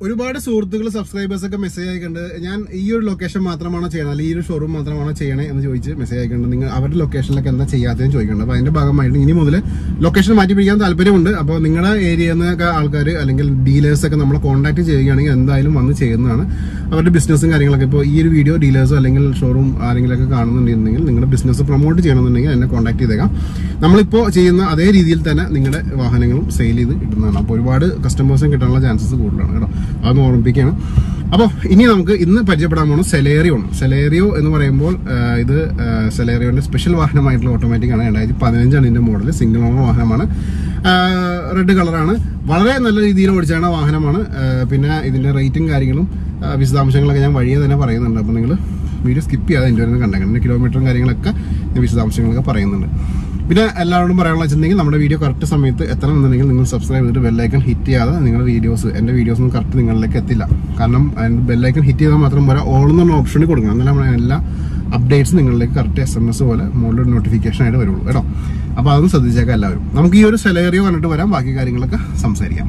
ഒരുപാട് സുഹൃത്തുക്കൾ സബ്സ്ക്രൈബേഴ്സ് ഒക്കെ മെസ്സേജ് അയക്കുന്നുണ്ട് ഞാൻ ഈ ഒരു ലൊക്കേഷൻ മാത്രമാണോ ചെയ്യണം അല്ലെങ്കിൽ ഈ ഒരു ഷോറൂം മാത്രമാണോ ചെയ്യണേ എന്ന് ചോദിച്ച് മെസ്സേജ് അയക്കുന്നുണ്ട് നിങ്ങൾ അവരുടെ ലൊക്കേഷനിലൊക്കെ എന്താ ചെയ്യാത്തതെന്ന് ചോദിക്കുന്നുണ്ട് അപ്പോൾ അതിന്റെ ഭാഗമായിട്ട് ഇനി മുതൽ ലൊക്കേഷൻ മാറ്റി പിടിക്കാൻ താല്പര്യമുണ്ട് അപ്പോൾ നിങ്ങളുടെ ഏരിയയിൽ നിന്നൊക്കെ ആൾക്കാർ അല്ലെങ്കിൽ ഡീലേഴ്സ് ഒക്കെ നമ്മളെ കോൺടാക്ട് ചെയ്യുകയാണെങ്കിൽ എന്തായാലും വന്ന് ചെയ്യുന്നതാണ് അവരുടെ ബിസിനസ്സും കാര്യങ്ങളൊക്കെ ഇപ്പോൾ ഈ ഒരു വീഡിയോ ഡീലേഴ്സോ അല്ലെങ്കിൽ ഷോറൂം ആരെങ്കിലുമൊക്കെ കാണുന്നുണ്ടെങ്കിൽ നിങ്ങളുടെ ബിസിനസ് പ്രൊമോട്ട് ചെയ്യണമെന്നുണ്ടെങ്കിൽ എന്നെ കോൺടാക്ട് ചെയ്തേക്കാം നമ്മളിപ്പോൾ ചെയ്യുന്ന അതേ രീതിയിൽ തന്നെ നിങ്ങളുടെ വാഹനങ്ങളും സെയിൽ ചെയ്ത് കിട്ടുന്നതാണ് അപ്പോൾ ഒരുപാട് കസ്റ്റമേഴ്സും കിട്ടാനുള്ള ചാൻസസ് കൂടുതലാണ് കേട്ടോ അതൊന്ന് ഓർമ്മിപ്പിക്കുകയാണ് അപ്പോൾ ഇനി നമുക്ക് ഇന്ന് പരിചയപ്പെടാൻ പോകുന്നത് സെലേറിയോ ആണ് സെലേറിയോ എന്ന് പറയുമ്പോൾ ആ, ഇത് സെലേറിയോന്റെ സ്പെഷ്യൽ വാഹനമായിട്ടുള്ള ഓട്ടോമാറ്റിക് ആണ് രണ്ടായിരത്തി പതിനഞ്ചാണ് ഇതിന്റെ മോഡൽ സിംഗിൾ ഓണർ വാഹനമാണ് റെഡ് കളറാണ് വളരെ നല്ല രീതിയിൽ ഓടിച്ചാണ് വാഹനമാണ് ആ, പിന്നെ ഇതിന്റെ റേറ്റും കാര്യങ്ങളും ആ, വിശദാംശങ്ങളൊക്കെ ഞാൻ വഴിയെ തന്നെ പറയുന്നുണ്ട് അപ്പോൾ നിങ്ങൾ വീഡിയോ സ്കിപ്പ് ചെയ്യാതെ എൻ്റെ വരുന്നത് കണ്ടേക്കണം ഇതിന്റെ കിലോമീറ്ററും കാര്യങ്ങളൊക്കെ ഞാൻ വിശദാംശങ്ങളൊക്കെ പറയുന്നുണ്ട് പിന്നെ എല്ലാവരോടും പറയാനുള്ള വെച്ചിട്ടുണ്ടെങ്കിൽ നമ്മുടെ വീഡിയോ കറക്റ്റ് സമയത്ത് എത്തണമെന്നുണ്ടെങ്കിൽ നിങ്ങൾ സബ്സ്ക്രൈബ് ചെയ്തിട്ട് ബെല്ലൈക്കൺ ഹിറ്റ് ചെയ്യാതെ നിങ്ങളുടെ വീഡിയോസ് എൻ്റെ വീഡിയോസ് ഒന്നും കറക്റ്റ് നിങ്ങളിലേക്ക് എത്തില്ല കാരണം ബെല്ലൈക്കൺ ഹിറ്റ് ചെയ്താൽ മാത്രം പോരാ ഓൾ എന്നുള്ള ഓപ്ഷനിൽ കൊടുക്കണം എന്നാലും നമ്മുടെ എല്ലാ അപ്ഡേറ്റ്സ് നിങ്ങളിലേക്ക് കറക്റ്റ് എസ് എം എസ് പോലെ മുകളിൽ നോട്ടിഫിക്കേഷൻ ആയിട്ട് വരുള്ളൂ കേട്ടോ അപ്പോൾ അതൊന്നും ശ്രദ്ധിച്ചേക്കാം എല്ലാവരും നമുക്ക് ഈ ഒരു സെലേറിയോ കണ്ടിട്ട് വരാം ബാക്കി കാര്യങ്ങളൊക്കെ സംസാരിക്കാം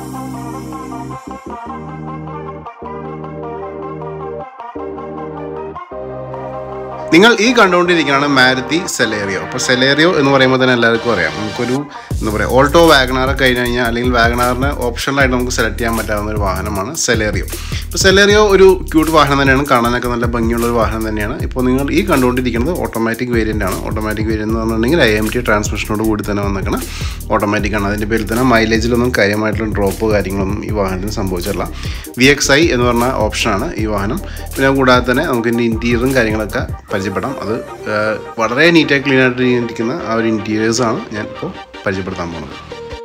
നിങ്ങൾ ഈ കണ്ടുകൊണ്ടിരിക്കുകയാണ് മാരുതി സെലേറിയോ അപ്പോൾ സെലേറിയോ എന്ന് പറയുമ്പോൾ തന്നെ എല്ലാവർക്കും അറിയാം നമുക്കൊരു എന്താ പറയുക ഓൾട്ടോ വാഗണാർ കഴിഞ്ഞ് കഴിഞ്ഞാൽ അല്ലെങ്കിൽ വാഗണാറിന് ഓപ്ഷണലായിട്ട് നമുക്ക് സെലക്ട് ചെയ്യാൻ പറ്റാവുന്ന ഒരു വാഹനമാണ് സെലേറിയോ ഇപ്പോൾ സെലേറിയോ ഒരു ക്യൂട്ട് വാഹനം തന്നെയാണ് കാണാനൊക്കെ നല്ല ഭംഗിയുള്ള ഒരു വാഹനം തന്നെയാണ് ഇപ്പോൾ നിങ്ങൾ ഈ കണ്ടുകൊണ്ടിരിക്കുന്നത് ഓട്ടോമാറ്റിക് വേരിയൻ്റ് ആണ് ഓട്ടോമാറ്റിക് വേരിയൻ്റ് എന്ന് പറഞ്ഞിട്ടുണ്ടെങ്കിൽ ഐ എം ടി ട്രാൻസ്മിഷനോട് കൂടി തന്നെ വന്നേക്കണം ഓട്ടോമാറ്റിക് ആണ് അതിൻ്റെ പേരിൽ തന്നെ മൈലേജിലൊന്നും കാര്യമായിട്ടുള്ള ഡ്രോപ്പ് കാര്യങ്ങളൊന്നും ഈ വാഹനത്തിന് സംഭവിച്ചിട്ടില്ല വി എക്സ് ഐ എന്ന് പറഞ്ഞ ഓപ്ഷനാണ് ഈ വാഹനം പിന്നെ കൂടാതെ തന്നെ നമുക്ക് ഇതിൻ്റെ ഇൻറ്റീരിയറും കാര്യങ്ങളൊക്കെ പരിചയപ്പെടാം അത് ആ, വളരെ നീറ്റായി ക്ലീൻ ആയിട്ട് ഇരിക്കുന്ന ആ ഒരു ഇൻറ്റീരിയേഴ്സാണ് ഞാൻ ഇപ്പോൾ പരിചയപ്പെടുത്താൻ പോകുന്നത്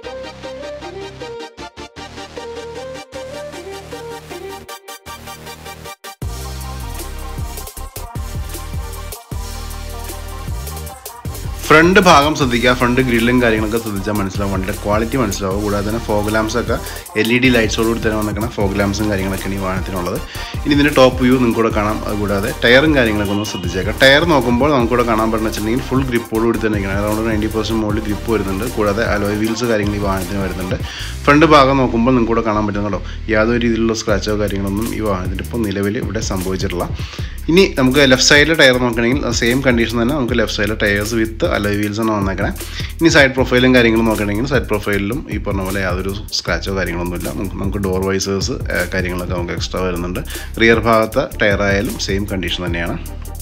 ഫ്രണ്ട് ഭാഗം ശ്രദ്ധിക്കുക ഫ്രണ്ട് ഗ്രില്ലും കാര്യങ്ങളൊക്കെ ശ്രദ്ധിച്ചാൽ മനസ്സിലാവും വണ്ടിയുടെ ക്വാളിറ്റി മനസ്സിലാവും കൂടാതെ തന്നെ ഫോഗ് ലാംസ് ഒക്കെ എൽ ഇ ഡി ലൈറ്റ്സോടുകൂടി തന്നെ വന്നിരിക്കുന്ന ഫോഗ് ലാംസും കാര്യങ്ങളൊക്കെയാണ് ഈ വാഹനത്തിനുള്ളത് ഇനി ഇതിൻ്റെ ടോപ്പ് വ്യൂ നിങ്ങൾക്ക് കൂടെ കാണാം അതുകൂടാതെ ടയറും കാര്യങ്ങളൊക്കെ ഒന്ന് ശ്രദ്ധിച്ചേക്കാം ടയർ നോക്കുമ്പോൾ നമുക്കിവിടെ കാണാൻ പറ്റുന്ന വെച്ചിട്ടുണ്ടെങ്കിൽ ഫുൾ ഗ്രിപ്പോട് കൂടി തന്നെ ഇരിക്കണം അറൗണ്ട് നയൻറ്റി പെർസെൻറ്റ് മുകളിൽ ഗ്രിപ്പ് വരുന്നുണ്ട് കൂടാതെ അലോയ് വീൽസ് കാര്യങ്ങൾ ഈ വാഹനത്തിന് വരുന്നുണ്ട് ഫ്രണ്ട് ഭാഗം നോക്കുമ്പോൾ നിങ്ങൾക്ക് കൂടെ കാണാൻ പറ്റുന്നുണ്ടോ യാതൊരു രീതിയിലുള്ള സ്ക്രാച്ചോ കാര്യങ്ങളൊന്നും ഈ വാഹനത്തിന് ഇപ്പോൾ നിലവിൽ ഇവിടെ സംഭവിച്ചിട്ടില്ല ഇനി നമുക്ക് ലെഫ്റ്റ് സൈഡിലെ ടയർ നോക്കണമെങ്കിൽ സെയിം കണ്ടീഷൻ തന്നെ നമുക്ക് ലെഫ്റ്റ് സൈഡിലെ ടയേഴ്സ് വിത്ത് അലോയ് വീൽസ് ആണ് വന്നേക്കണേ ഇനി സൈഡ് പ്രൊഫൈലും കാര്യങ്ങളും നോക്കണമെങ്കിൽ സൈഡ് പ്രൊഫൈലിലും ഈ പറഞ്ഞ പോലെ യാതൊരു സ്ക്രാച്ചോ കാര്യങ്ങളൊന്നുമില്ല നമുക്ക് നമുക്ക് ഡോർ വൈസേഴ്സ് കാര്യങ്ങളൊക്കെ നമുക്ക് എക്സ്ട്രാ വരുന്നുണ്ട് റിയർ ഭാഗത്തെ ടയർ ആയാലും സെയിം കണ്ടീഷൻ തന്നെയാണ്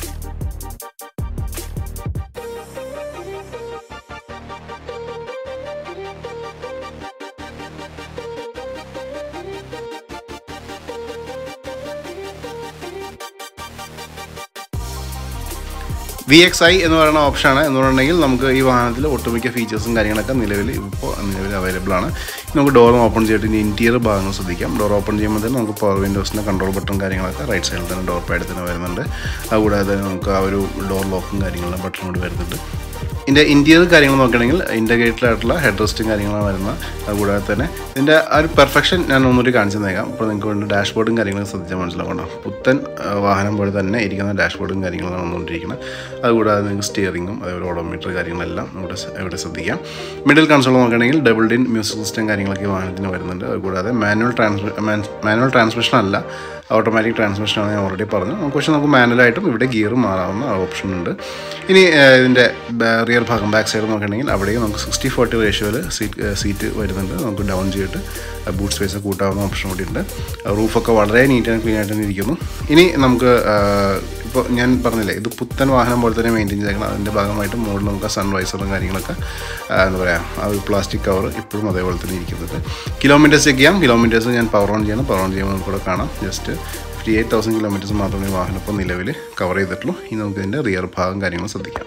വി എക്സ് ഐ എന്ന് പറയുന്ന ഓപ്ഷനാണ് എന്ന് പറഞ്ഞിട്ടുണ്ടെങ്കിൽ നമുക്ക് ഈ വാഹനത്തിൽ ഒട്ടുമിക്ക ഫീച്ചേഴ്സും കാര്യങ്ങളൊക്കെ നിലവിൽ ഇപ്പോൾ നിലവിൽ അവൈലബിൾ ആണ് നമുക്ക് ഡോർ ഓപ്പൺ ചെയ്തിട്ട് ഇനി ഇൻറ്റീരിയർ ഭാഗങ്ങൾ ശ്രദ്ധിക്കാം ഡോർ ഓപ്പൺ ചെയ്യുമ്പോൾ തന്നെ നമുക്ക് പവർ വിൻഡോസിൻ്റെ കൺട്രോൾ ബട്ടൺ കാര്യങ്ങളൊക്കെ റൈറ്റ് സൈഡിൽ തന്നെ ഡോർ പാഡ് തന്നെ വരുന്നുണ്ട് അതുകൂടാതെ നമുക്ക് ആ ഒരു ഡോർ ലോക്കും കാര്യങ്ങളും ബട്ടൺ കൂടി വരുന്നുണ്ട് ഇതിൻ്റെ ഇൻറ്റീരിയർ കാര്യങ്ങൾ നോക്കുകയാണെങ്കിൽ ഇൻ്റഗ്രേറ്റഡ് ആയിട്ടുള്ള ഹെഡ് റെസ്റ്റും കാര്യങ്ങളാണ് വരുന്നത് അതുകൂടാതെ തന്നെ ഇതിൻ്റെ ആ ഒരു പെർഫെക്ഷൻ ഞാൻ ഒന്നുകൂടി കാണിച്ചു തന്നേക്കാം ഇപ്പോൾ നിങ്ങൾക്ക് വേണ്ടി ഡാഷ്ബോർഡും കാര്യങ്ങളും ശ്രദ്ധിച്ചാൽ മനസ്സിലാവണം പുത്തൻ ആ, വാഹനം പോലെ തന്നെ ഇരിക്കുന്ന ഡാഷ്ബോർഡും കാര്യങ്ങളാണ് വന്നുകൊണ്ടിരിക്കുന്നത് അതുകൂടാതെ നിങ്ങൾക്ക് സ്റ്റിയറിങ്ങും അതേപോലെ ഓഡോമീറ്റർ കാര്യങ്ങളെല്ലാം ഇവിടെ സ- ഇവിടെ ശ്രദ്ധിക്കാം മിഡിൽ കൺസോൾ നോക്കുകയാണെങ്കിൽ ഡബിൾ ഡിൻ മ്യൂസിക് സിസ്റ്റം കാര്യങ്ങളൊക്കെ ഈ വാഹനത്തിന് വരുന്നുണ്ട് അതുകൂടാതെ മാനുവൽ ട്രാൻസ്മി മാനുവൽ ട്രാൻസ്മിഷൻ അല്ല ഓട്ടോമാറ്റിക് ട്രാൻസ്മിഷനാണ് ഞാൻ ഓൾറെഡി പറഞ്ഞു നമുക്ക് പക്ഷേ നമുക്ക് മാനുവലായിട്ടും ഇവിടെ ഗിയർ മാറാവുന്ന ഓപ്ഷൻ ഉണ്ട് ഇനി ഏഹ്, ഇതിൻ്റെ റിയർ ഭാഗം ബാക്ക് സൈഡ് നോക്കുകയാണെങ്കിൽ അവിടെയും നമുക്ക് സിക്സ്റ്റി ഫോർട്ടി റേഷ്യോയിൽ സീറ്റ് സീറ്റ് വരുന്നുണ്ട് നമുക്ക് ഡൗൺ ചെയ്തിട്ട് ബൂട്ട് സ്പേസ് കൂട്ടാവുന്ന ഓപ്ഷൻ കൂടി ഉണ്ട് റൂഫൊക്കെ വളരെ നീറ്റ് ആൻഡ് ക്ലീൻ ആയിട്ട് തന്നെ ഇരിക്കുന്നു ഇനി നമുക്ക് ഇപ്പോൾ ഞാൻ പറഞ്ഞില്ലേ ഇത് പുത്തൻ വാഹനം പോലെ തന്നെ മെയിൻറ്റെയിൻ ചെയ്തേക്കണം അതിൻ്റെ ഭാഗമായിട്ട് മുകളിൽ നമുക്ക് സൺവൈസറും കാര്യങ്ങളൊക്കെ ആ, എന്താ പറയുക ആ ഒരു പ്ലാസ്റ്റിക് കവർ ഇപ്പോഴും അതേപോലെ തന്നെ ഇരിക്കുന്നുണ്ട് കിലോമീറ്റേഴ്സ് ചെക്ക് ചെയ്യാം കിലോമീറ്റേഴ്സ് ഞാൻ പവർ ഓൺ ചെയ്യണം പവർ ഓൺ ചെയ്യുമ്പോൾ നമുക്ക് ഇവിടെ കാണാം just fifty eight thousand kilometres മാത്രമേ ഈ വാഹനം ഇപ്പോൾ നിലവിൽ കവർ ചെയ്തിട്ടുള്ളൂ ഇനി നമുക്ക് ഇതിൻ്റെ റിയർ ഭാഗം കാര്യങ്ങൾ ശ്രദ്ധിക്കാം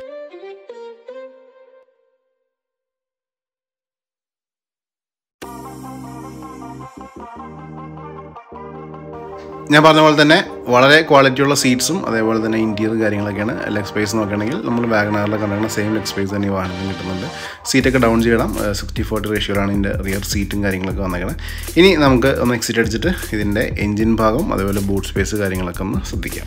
ഞാൻ പറഞ്ഞ പോലെ തന്നെ വളരെ ക്വാളിറ്റിയുള്ള സീറ്റ്സും അതേപോലെ തന്നെ ഇൻറ്റീരിയർ കാര്യങ്ങളൊക്കെയാണ് ലെഗ് സ്പേസ് നോക്കുകയാണെങ്കിൽ നമ്മൾ വാഗനാറിലൊക്കെ കണ്ടിരുന്ന സെയിം ലെഗ് സ്പേസ് തന്നെ ഈ വാഹനത്തിന് കിട്ടുന്നുണ്ട് സീറ്റൊക്കെ ഡൗൺ ചെയ്യണം സിക്സ്റ്റി ഫോർട്ടി റേഷ്യോയിലാണ് ഇതിൻ്റെ റിയർ സീറ്റും കാര്യങ്ങളൊക്കെ വന്നേക്കണം ഇനി നമുക്ക് ഒന്ന് എക്സിറ്റ് അടിച്ചിട്ട് ഇതിൻ്റെ എൻജിൻ ഭാഗം അതേപോലെ ബൂട്ട് സ്പേസ് കാര്യങ്ങളൊക്കെ ഒന്ന് ശ്രദ്ധിക്കാം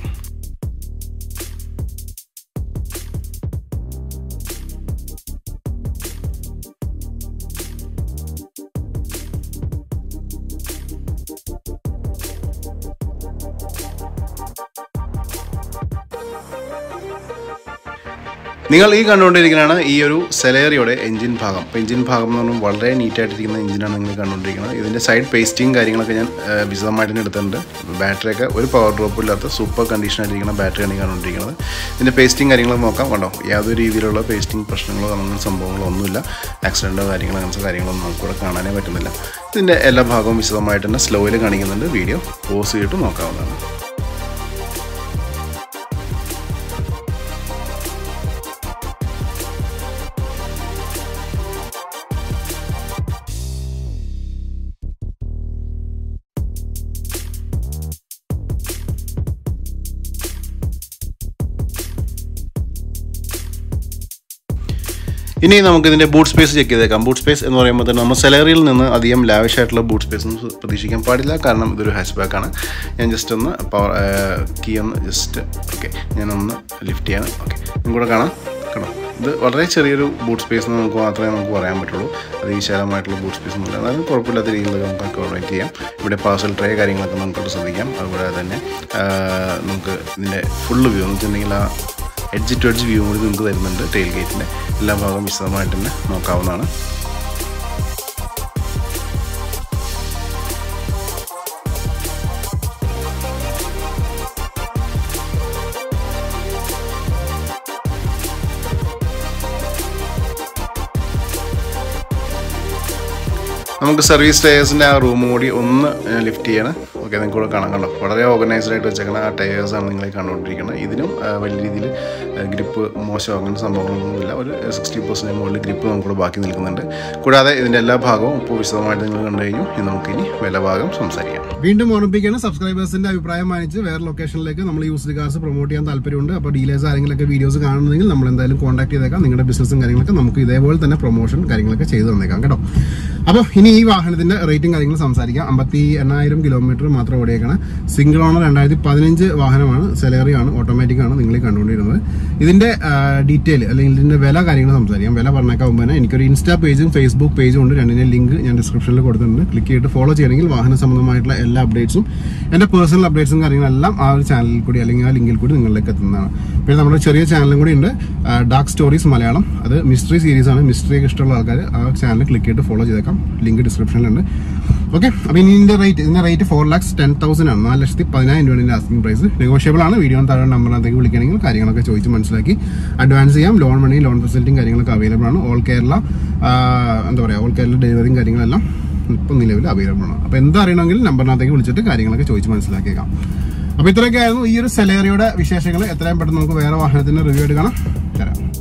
നിങ്ങൾ ഈ കണ്ടുകൊണ്ടിരിക്കുന്നതാണ് ഈ ഒരു സെലേറിയുടെ എഞ്ചിൻ ഭാഗം അപ്പോൾ എഞ്ചിൻ ഭാഗം എന്ന് പറഞ്ഞാൽ വളരെ നീറ്റായിട്ടിരിക്കുന്ന എഞ്ചിനാണ് നിങ്ങൾ കണ്ടുകൊണ്ടിരിക്കുന്നത് ഇതിൻ്റെ സൈഡ് പേസ്റ്റിംഗ് കാര്യങ്ങളൊക്കെ ഞാൻ ആ, വിശദമായിട്ട് തന്നെ എടുത്തിട്ടുണ്ട് ബാറ്ററിയൊക്കെ ഒരു പവർ ഡ്രോപ്പ് ഇല്ലാത്ത സൂപ്പർ കണ്ടീഷനായിട്ടിരിക്കുന്ന ബാറ്ററിയാണ് ഈ കണ്ടുകൊണ്ടിരിക്കുന്നത് ഇതിൻ്റെ പേസ്റ്റിംഗ് കാര്യങ്ങൾ നോക്കാം കണ്ടോ യാതൊരു രീതിയിലുള്ള പേസ്റ്റിംഗ് പ്രശ്നങ്ങളോ അങ്ങനെ സംഭവങ്ങളോ ഒന്നുമില്ല ആക്സിഡൻറ്റോ കാര്യങ്ങളോ അങ്ങനത്തെ കാര്യങ്ങളൊന്നും നമുക്കിവിടെ കാണാനേ പറ്റുന്നില്ല ഇതിൻ്റെ എല്ലാ ഭാഗവും വിശദമായിട്ട് തന്നെ സ്ലോയിൽ കാണിക്കുന്നുണ്ട് വീഡിയോ പോസ് ചെയ്തിട്ട് നോക്കാവുന്നതാണ് ഇനി നമുക്ക് ഇതിൻ്റെ ബൂട്ട് സ്പേസ് ചെക്ക് ചെയ്തേക്കാം ബൂട്ട് സ്പേസ് എന്ന് പറയുമ്പോൾ തന്നെ നമ്മൾ സെലറിയിൽ നിന്ന് അധികം ലാവിഷ് ആയിട്ടുള്ള ബൂട്ട് സ്പേസ് ഒന്നും പ്രതീക്ഷിക്കാൻ പാടില്ല കാരണം ഇതൊരു ഹാഷ് ബാക്കാണ് ഞാൻ ജസ്റ്റ് ഒന്ന് പവർ കീ ഒന്ന് ജസ്റ്റ് ഓക്കെ ഞാനൊന്ന് ലിഫ്റ്റ് ചെയ്യാണ് ഓക്കെ നിങ്ങൾക്കും കൂടെ കാണാം കേട്ടോ ഇത് വളരെ ചെറിയൊരു ബൂട്ട് സ്പേസ് എന്ന് നമുക്ക് മാത്രമേ നമുക്ക് പറയാൻ പറ്റുള്ളൂ അത് വിശാലമായിട്ടുള്ള ബൂട്ട് സ്പേസ് ഒന്നുമില്ല എന്നാലും കുഴപ്പമില്ലാത്ത രീതിയിൽ നമുക്ക് അക്കോമഡേറ്റ് ചെയ്യാം ഇവിടെ പാർസൽ ട്രേ കാര്യങ്ങളൊക്കെ നമുക്ക് ശ്രദ്ധിക്കാം അതുപോലെ തന്നെ ആ, നമുക്ക് ഇതിൻ്റെ ഫുള്ള് വ്യൂ എന്ന് വെച്ചിട്ടുണ്ടെങ്കിൽ ആ എഡ്ജ് ടു എഡ്ജ് വ്യൂ കൂടി നിങ്ങൾക്ക് തരുന്നുണ്ട് ടെയിൽ ഗേറ്റിൻ്റെ എല്ലാ ഭാഗവും വിശദമായിട്ട് തന്നെ നോക്കാവുന്നതാണ് നമുക്ക് സർവീസ് ടയേഴ്സിൻ്റെ ആ റൂം കൂടി ഒന്ന് ലിഫ്റ്റ് ചെയ്യണം ഓക്കെ നിങ്ങൾക്ക് കൂടെ കാണാം കണ്ടോ വളരെ ഓർഗനൈസ്ഡ് ആയിട്ട് വെച്ചേക്കുന്ന ആ ടയേഴ്സാണ് നിങ്ങൾ ഈ കണ്ടുകൊണ്ടിരിക്കുന്നത് ഇതിനും ആ, വലിയ രീതിയിൽ ഗ്രിപ്പ് മോശം അങ്ങനെ സംഭവങ്ങളൊന്നുമില്ല ഒരു സിക്സ്റ്റി പെർസെൻറ്റ് മുകളിൽ ഗ്രിപ്പ് നമുക്കിവിടെ ബാക്കി നിൽക്കുന്നുണ്ട് കൂടാതെ ഇതിൻ്റെ എല്ലാ ഭാഗവും ഇപ്പോൾ വിശദമായിട്ട് നിങ്ങൾ കണ്ടു കഴിഞ്ഞു ഇനി നമുക്കിനി വില ഭാഗം സംസാരിക്കാം വീണ്ടും ഓർമ്മിപ്പിക്കുകയാണ് സബ്സ്ക്രൈബേഴ്സിന്റെ അഭിപ്രായം മാനിച്ച് വേറെ ലൊക്കേഷനിലേക്ക് നമ്മൾ യൂസ്ഡ് കാർസ് പ്രൊമോട്ട് ചെയ്യാൻ താല്പര്യമുണ്ട് അപ്പോൾ ഡീലേഴ്സ് ആരെങ്കിലൊക്കെ വീഡിയോസ് കാണുന്നെങ്കിൽ നമ്മൾ എന്തായാലും കോൺടാക്ട് ചെയ്തേക്കാം നിങ്ങളുടെ ബിസിനസ്സും കാര്യങ്ങളൊക്കെ നമുക്ക് ഇതേപോലെ തന്നെ പ്രൊമോഷൻ കാര്യങ്ങളൊക്കെ ചെയ്തു തന്നേക്കാം കേട്ടോ അപ്പോൾ ഇനി ഈ വാഹനത്തിന്റെ റേറ്റും കാര്യങ്ങളും സംസാരിക്കാം അമ്പത്തി എണ്ണായിരം കിലോമീറ്റർ മാത്രം ഓടിയേക്കാണ് സിംഗിൾ ഓണർ രണ്ടായിരത്തി പതിനഞ്ച് വാഹനമാണ് സെലറി ആണ് ഓട്ടോമാറ്റിക് ആണ് നിങ്ങൾ ഈ കണ്ടുകൊണ്ടിരുന്നത് ഇതിന്റെ ഡീറ്റെയിൽ അല്ലെങ്കിൽ ഇതിന്റെ വില കാര്യങ്ങൾ സംസാരിക്കാം വില പറഞ്ഞേക്കാൻ മുമ്പ് തന്നെ എനിക്കൊരു ഇൻസ്റ്റാ പേജും ഫേസ്ബുക്ക് പേജും ഉണ്ട് രണ്ടിന്റെ ലിങ്ക് ഞാൻ ഡിസ്ക്രിപ്ഷനിൽ കൊടുത്തിട്ടുണ്ട് ക്ലിക്ക് ചെയ്തിട്ട് ഫോളോ ചെയ്യണമെങ്കിൽ വാഹന സംബന്ധമായിട്ടുള്ള എല്ലാ അപ്ഡേറ്റ്സും എൻ്റെ പേഴ്സണൽ അപ്ഡേറ്റ്സും കാര്യങ്ങളെല്ലാം ആ ഒരു ചാനലിൽ കൂടി അല്ലെങ്കിൽ ആ ലിങ്കിൽ കൂടി നിങ്ങളിലേക്ക് എത്തുന്നതാണ് പിന്നെ നമ്മുടെ ചെറിയ ചാനലും കൂടി ഉണ്ട് ഡാർക്ക് സ്റ്റോറീസ് മലയാളം അത് മിസ്റ്ററി സീരീസ് ആണ് മിസ്റ്ററി ഒക്കെ ഇഷ്ടമുള്ള ആൾക്കാർ ആ ചാനൽ ക്ലിക്ക് ചെയ്തിട്ട് ഫോളോ ചെയ്തേക്കാം ലിങ്ക് ഡിസ്ക്രിപ്ഷനിലുണ്ട് ഓക്കെ അപ്പോൾ ഇനി ഇതിന്റെ റേറ്റ് ഇതിന്റെ rate four lakhs ten thousand ആണ് നാല് ലക്ഷത്തി പതിനായിരം രൂപയുടെ ആസ്കിംഗ് പ്രൈസ് നെഗോഷ്യബിൾ ആണ് വീഡിയോ താഴെ നമ്പറിനകത്തേക്ക് വിളിക്കണമെങ്കിൽ കാര്യങ്ങളൊക്കെ ചോദിച്ച് മനസ്സിലാക്കി അഡ്വാൻസ് ചെയ്യാം ലോൺ മണി ലോൺ ഫെസിലിറ്റിയും കാര്യങ്ങളൊക്കെ അവൈലബിൾ ആണ് ഓൾ കേരള ആ, എന്താ പറയുക ഓൾ കേരള ഡെലിവറിയും കാര്യങ്ങളെല്ലാം ഇപ്പം നിലവിൽ അവൈലബിൾ ആണ് അപ്പോൾ എന്താ അറിയണമെങ്കിൽ നമ്പറിനകത്തേക്ക് വിളിച്ചിട്ട് കാര്യങ്ങളൊക്കെ ചോദിച്ച് മനസ്സിലാക്കിയേക്കാം അപ്പോൾ ഇത്രയൊക്കെ ആയിരുന്നു ഈ ഒരു സെലേറിയുടെ വിശേഷങ്ങൾ എത്രയും പെട്ടെന്ന് നമുക്ക് വേറെ വാഹനത്തിന്റെ റിവ്യൂ എടുക്കണം തരാം